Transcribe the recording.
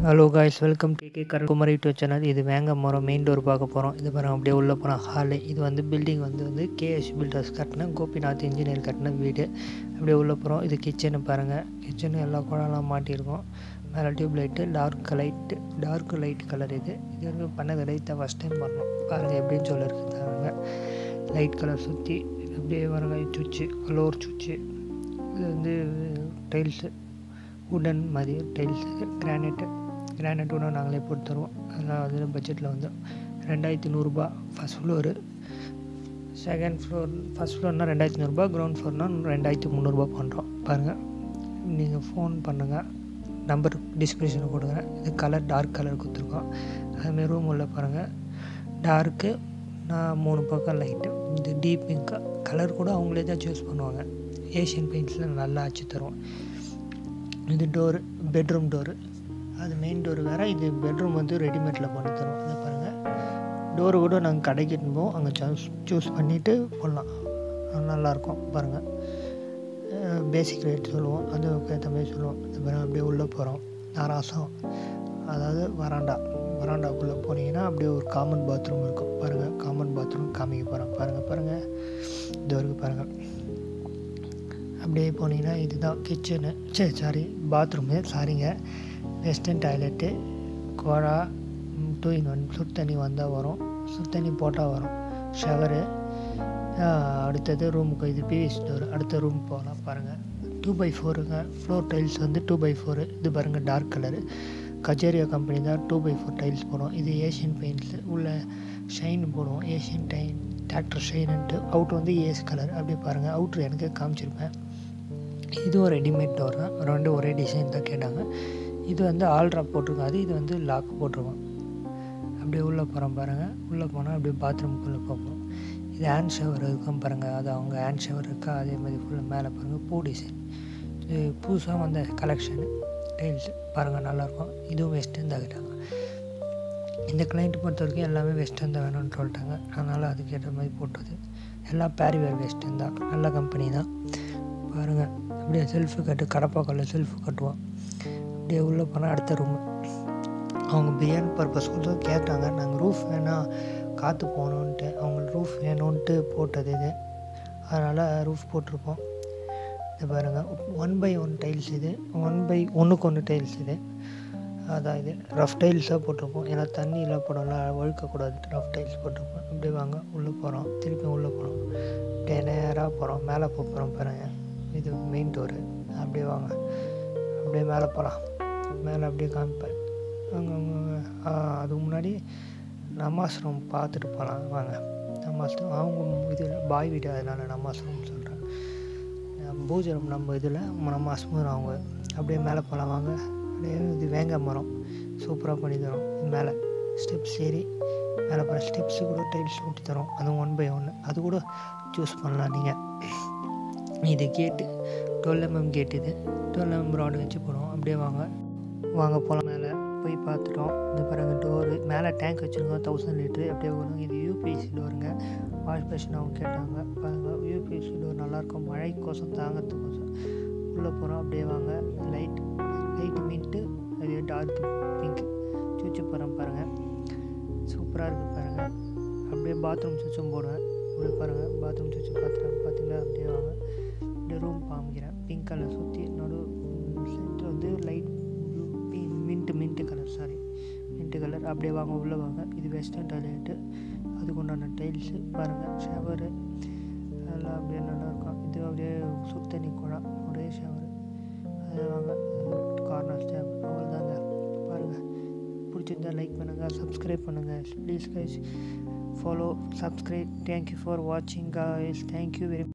hello guys welcome T K Karukkumari YouTube channel இது வேங்க மரம் மெயின் டோர் பார்க்க போகிறோம் இது பாருங்க அப்படியே உள்ளே போகிறோம் ஹாலு இது வந்து பில்டிங் வந்து வந்து கேஎஸ் பில்டர்ஸ் கட்டின கோபிநாத் இன்ஜினியர் கட்டின வீடு அப்படியே உள்ளே போகிறோம் இது கிச்சனு பாருங்கள் கிச்சனு எல்லா குழாலாம் மாட்டியிருக்கோம் மேலே tube light dark light dark light colour இது இது வந்து பண்ணது லைட்டாக ஃபஸ்ட் டைம் பண்ணோம் பாருங்கள் எப்படின்னு சொல்லியிருக்கு பாருங்க லைட் கலர் சுற்றி அப்படியே பாருங்க சுவிட்சு ஃப்ளோர் சுவிட்சு இது வந்து டைல்ஸு உடன் மாதிரி டைல்ஸ் இது கிரானைட்டு கிரானைட் கூட நாங்களே போட்டு தருவோம் அதெல்லாம் வந்து பட்ஜெட்டில் வந்து ரெண்டாயிரத்தி நூறுரூபா first floor second floor first ஃப்ளோர்னால் ரெண்டாயிரத்தி நூறுரூபா கிரவுண்ட் ஃப்ளோர்னால் ரெண்டாயிரத்தி முந்நூறுரூபா பண்ணுறோம் பாருங்கள் நீங்கள் ஃபோன் பண்ணுங்கள் நம்பர் டிஸ்கிரிப்ஷனில் கொடுக்குறேன் இது கலர் டார்க் கலர் கொடுத்துருக்கோம் அதுமாரி ரூம் உள்ள பாருங்கள் டார்க்கு நான் மூணு பக்கம் லைட்டு இது டீப் பிங்க் கலர் கூட அவங்களே தான் சூஸ் பண்ணுவாங்க ஏஷியன் பெயிண்ட்ஸில் நல்லா அச்சு தருவோம் இது டோரு பெட்ரூம் டோரு அது மெயின் டோர் வேறு இது பெட்ரூம் வந்து ரெடிமேடில் பண்ணி தருவோம் அதை பாருங்கள் டோரு கூட நாங்கள் கடைக்கு போவோம் அங்கே சூஸ் சூஸ் பண்ணிவிட்டு போடலாம் நல்லாயிருக்கும் பாருங்கள் பேசிக் ரேட் சொல்லுவோம் அதுக்கு ஏற்ற மாதிரி சொல்லுவோம் இந்த பாருங்கள் அப்படியே உள்ளே போகிறோம் நாராசம் அதாவது வராண்டா வராண்டாக்குள்ளே போனீங்கன்னா அப்படியே ஒரு காமன் பாத்ரூம் இருக்கும் பாருங்கள் காமன் பாத்ரூம் காமிக்க போகிறோம் பாருங்கள் பாருங்கள் இது வரைக்கும் பாருங்கள் அப்படியே போனீங்கன்னா இதுதான் கிச்சனு சரி சாரி பாத்ரூமு சாரிங்க வெஸ்டர்ன் டாய்லெட்டு குழா டூ இன் ஒன் சுடு தண்ணி வந்தால் வரும் சுடு தண்ணி போட்டால் வரும் ஷவரு அடுத்தது ரூமுக்கு இது பிவிசி டோர் அடுத்த ரூம் போகலாம் பாருங்கள் டூ பை ஃபோருங்க ஃப்ளோர் டைல்ஸ் வந்து டூ பை ஃபோரு இது பாருங்கள் டார்க் கலரு கஜேரியா கம்பெனி தான் டூ பை ஃபோர் டைல்ஸ் போடுவோம் இது ஏஷியன் பெயிண்ட்ஸு உள்ள ஷைன் போடுவோம் ஏஷியன் டைன் டிராக்டர் ஷைனுன்ட்டு அவுட் வந்து ஏஸ் கலர் அப்படியே பாருங்கள் அவுட்ரு எனக்கு காமிச்சிருப்பேன் இதுவும் ரெடிமேட் டோர் தான் ரெண்டு ஒரே டிசைன் தான் கேட்டாங்க இது வந்து ஆல்ட்ரா போட்டிருக்காது இது வந்து லாக் போட்டிருக்கோம் அப்படியே உள்ளே போகிறோம் பாருங்கள் உள்ளே போனால் அப்படியே பாத்ரூம்குள்ளே போகிறோம் இது ஹேண்ட் ஷவர் இருக்கும் பாருங்கள் அது அவங்க ஹேண்ட் ஷவர் இருக்கா அதே மாதிரி ஃபுல்லாக மேலே பாருங்கள் பூ டிசைன் இது புதுசாக வந்த கலெக்ஷனு டைல்ஸு பாருங்கள் நல்லாயிருக்கும் இதுவும் வெஸ்டர்ன் தான் கேட்டாங்க இந்த கிளைண்ட்டு பொறுத்த வரைக்கும் எல்லாமே வெஸ்டர்ன் தான் வேணும்னு சொல்லிட்டாங்க அதனால் அதுக்கேற்ற மாதிரி போட்டது எல்லாம் பேரிவேர் வெஸ்டர்ன் தான் நல்ல கம்பெனி தான் பாருங்கள் அப்படியே செல்ஃபு கட்டு கடப்பாக்கல்ல செல்ஃபு கட்டுவோம் அப்படியே உள்ளே போனால் அடுத்த ரூமு அவங்க பிரியாணி பர்பஸ் கூட கேட்டாங்க நாங்கள் ரூஃப் வேணால் காற்று போகணுன்ட்டு அவங்க ரூஃப் வேணும்ன்ட்டு போட்டது இது அதனால் ரூஃப் போட்டிருப்போம் இது பாருங்கள் ஒன் பை ஒன் டைல்ஸ் இது ஒன் பை ஒன்றுக்கு ஒன்று டைல்ஸ் இது அதான் இது ரஃப் டைல்ஸாக போட்டிருப்போம் ஏன்னா தண்ணியில் போடல ஒழுக்கக்கூடாது ரஃப் டைல்ஸ் போட்டிருப்போம் அப்படியே வாங்க உள்ளே போகிறோம் திருப்பி உள்ளே போகிறோம் அப்படியே நேராக போகிறோம் மேலே போகிறோம் பாருங்கள் இது மெயின் டோரு அப்படியே வாங்க அப்படியே மேலே போகலாம் மேலே அப்படியே காமிப்பேன் அங்கே அதுக்கு முன்னாடி நமாஸ் ரூம் பார்த்துட்டு போகலாம் வாங்க நமாஸ் ரூம் அவங்க இதில் பாய் வீடு அதனால் நமாஸ் ரூம் சொல்கிறேன் பூஜை ரூம் நம்ம இதில் நமாஸ் ரூம் அவங்க அப்படியே மேலே போகலாம் வாங்க அப்படியே இது வேங்க மரம் சூப்பராக பண்ணி தரோம் மேலே ஸ்டெப்ஸ் ஏறி மேலே போகிற ஸ்டெப்ஸு கூட டைல்ஸ் ஊட்டி தரோம் அதுவும் ஒன் பை ஒன்று அது கூட சூஸ் பண்ணலாம் நீங்கள் இது கேட்டு டுவெல் எம்எம் கேட் இது டுவெல் எம்எம் ராடு வச்சு போடுவோம் அப்படியே வாங்க வாங்க போகலாம் மேலே போய் பார்த்துட்டோம் இந்த பாருங்க டோரு மேலே டேங்க் வச்சுருக்கோம் தௌசண்ட் லிட்ரு அப்படியே வரும் இது யூபிஎஸ்சி டோருங்க வாஷ் பேஷன் அவங்க கேட்டாங்க பாருங்கள் யூபிஎஸ்சி டோர் நல்லாயிருக்கும் மழைக்கோசம் தாங்கிறதுக்கோசம் உள்ளே போகிறோம் அப்படியே வாங்க லைட் லைட் மின்ட்டு அது டார்க் பிங்க் சுவிட்சு போகிறேன் பாருங்கள் சூப்பராக இருக்குது பாருங்கள் அப்படியே பாத்ரூம் சுவிட்சும் போடுவேன் அப்படியே பாருங்கள் பாத்ரூம் சுவிட்சு பார்த்துட்டு பார்த்தீங்கன்னா அப்படியே வாங்க அப்படியே ரூம் காமிக்கிறேன் பிங்க் கலர் சுற்றி நடு சென்டர் வந்து light blue mint mint colour sorry mint colour அப்படியே வாங்க உள்ளே வாங்க இது வெஸ்டர்ன் டாய்லெட்டு அதுக்கு உண்டான டைல்ஸு பாருங்கள் ஷவரு அதெல்லாம் அப்படியே நல்லாயிருக்கும் இது அப்படியே சுடு தண்ணி குழாம் ஒரே ஷவரு அது வாங்க கார்னர் ஸ்டேப் அவ்வளோதாங்க பாருங்கள் பிடிச்சிருந்தா லைக் பண்ணுங்கள் சப்ஸ்கிரைப் பண்ணுங்கள் please guys follow subscribe thank you for வாட்சிங் கைஸ் தேங்க்யூ வெரி